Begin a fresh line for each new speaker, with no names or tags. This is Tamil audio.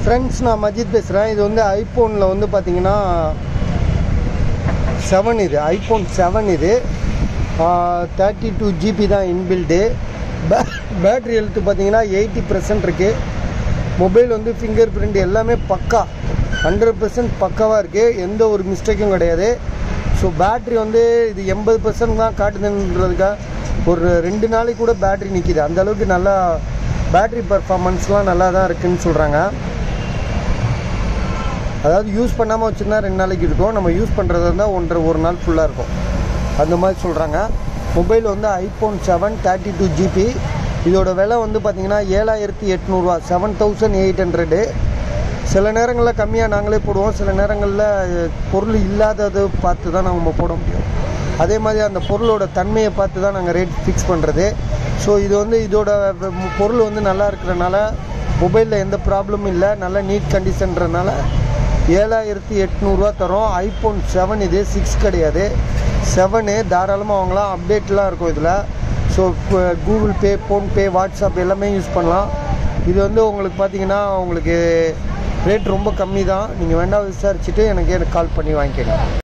ஃப்ரெண்ட்ஸ் நான் மஜித் பேசுகிறேன் இது வந்து ஐஃபோனில் வந்து பார்த்தீங்கன்னா செவன் இது ஐஃபோன் செவன் இது தேர்ட்டி டூ ஜிபி தான் இன்பில்டு பே பேட்ரி ஹெல்த்து பார்த்தீங்கன்னா எயிட்டி பர்சன்ட் இருக்குது மொபைல் வந்து ஃபிங்கர் பிரிண்ட் எல்லாமே பக்கா ஹண்ட்ரட் பர்சன்ட் பக்காவாக இருக்குது எந்த ஒரு மிஸ்டேக்கும் கிடையாது ஸோ பேட்ரி வந்து இது எண்பது பர்சன்ட் தான் காட்டுதுன்றதுக்காக ஒரு ரெண்டு நாளைக்கு கூட பேட்ரி நிற்கிது அந்த அளவுக்கு நல்லா பேட்ரி பர்ஃபார்மன்ஸ்லாம் நல்லா தான் இருக்குன்னு சொல்கிறாங்க அதாவது யூஸ் பண்ணாமல் வச்சுருந்தா ரெண்டு நாளைக்கு இருக்கும் நம்ம யூஸ் பண்ணுறது இருந்தால் ஒன்றரை ஒரு நாள் ஃபுல்லாக இருக்கும் அந்த மாதிரி சொல்கிறாங்க மொபைல் வந்து iPhone seven thirty two GB இதோட விலை வந்து பார்த்திங்கன்னா ஏழாயிரத்தி எட்நூறுவா செவன் தௌசண்ட் எயிட் ஹண்ட்ரடு சில நேரங்களில் கம்மியாக நாங்களே போடுவோம் சில நேரங்களில் பொருள் இல்லாதது பார்த்து தான் நம்ம போட முடியும் அதே மாதிரி அந்த பொருளோட தன்மையை பார்த்து தான் நாங்கள் ரேட் ஃபிக்ஸ் பண்ணுறது ஸோ இது வந்து இதோட வ- பொருள் வந்து நல்லா இருக்கிறனால மொபைலில் எந்த ப்ராப்ளமும் இல்லை நல்ல நீட் கண்டிஷன்றனால ஏழாயிரத்தி எட்நூறுரூவா தரோம் ஐஃபோன் செவன் இது சிக்ஸ் கிடையாது செவனு தாராளமாக வாங்கலாம் அப்டேட்லாம் இருக்கும் இதில் so Google Pay PhonePe WhatsApp எல்லாமே யூஸ் பண்ணலாம் இது வந்து உங்களுக்கு பார்த்தீங்கன்னா உங்களுக்கு ரேட் ரொம்ப கம்மி தான் நீங்கள் வேண்டாம் விசாரிச்சுட்டு எனக்கு எனக்கு கால் பண்ணி வாங்கிக்கோங்க